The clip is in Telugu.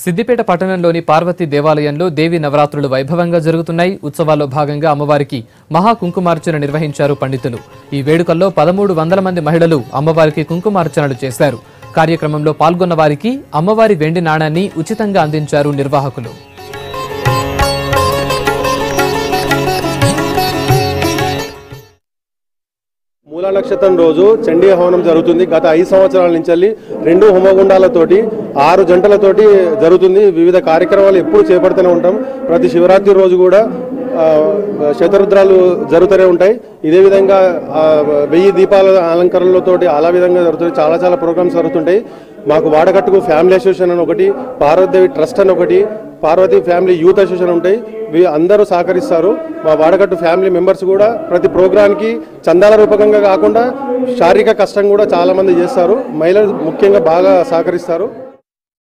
సిద్దిపేట పట్టణంలోని పార్వతీ దేవాలయంలో దేవి నవరాత్రులు వైభవంగా జరుగుతున్నాయి ఉత్సవాల్లో భాగంగా అమ్మవారికి మహా కుంకుమార్చన నిర్వహించారు పండితులు ఈ వేడుకల్లో పదమూడు వందల మంది మహిళలు అమ్మవారికి కుంకుమార్చనలు చేశారు కార్యక్రమంలో పాల్గొన్న వారికి అమ్మవారి వెండి నాణాన్ని ఉచితంగా అందించారు నిర్వాహకులు మూలా నక్షత్రం రోజు చండీ హవనం జరుగుతుంది గత ఐదు సంవత్సరాల నుంచి వెళ్ళి రెండు హోమగుండాలతోటి ఆరు జంటలతోటి జరుగుతుంది వివిధ కార్యక్రమాలు ఎప్పుడు చేపడుతూనే ఉంటాం ప్రతి శివరాత్రి రోజు కూడా ఆ, శతరుద్రాలు జరుగుతూనే ఉంటాయి ఇదే విధంగా ఆ, వెయ్యి దీపాల అలంకరణలతోటి అలా విధంగా జరుగుతుంది చాలా చాలా ప్రోగ్రామ్స్ జరుగుతుంటాయి మాకు వాడకట్టుకు ఫ్యామిలీ అసోసియేషన్ అని ఒకటి పార్వతీదేవి ట్రస్ట్ అని ఒకటి పార్వతీ ఫ్యామిలీ యూత్ అసోసియేషన్ ఉంటాయి వీ అందరూ సహకరిస్తారు మా వాడకట్టు ఫ్యామిలీ మెంబర్స్ కూడా ప్రతి ప్రోగ్రాంకి చందాల రూపకంగా కాకుండా శారీరక కష్టం కూడా చాలా మంది చేస్తారు మహిళలు ముఖ్యంగా బాగా సహకరిస్తారు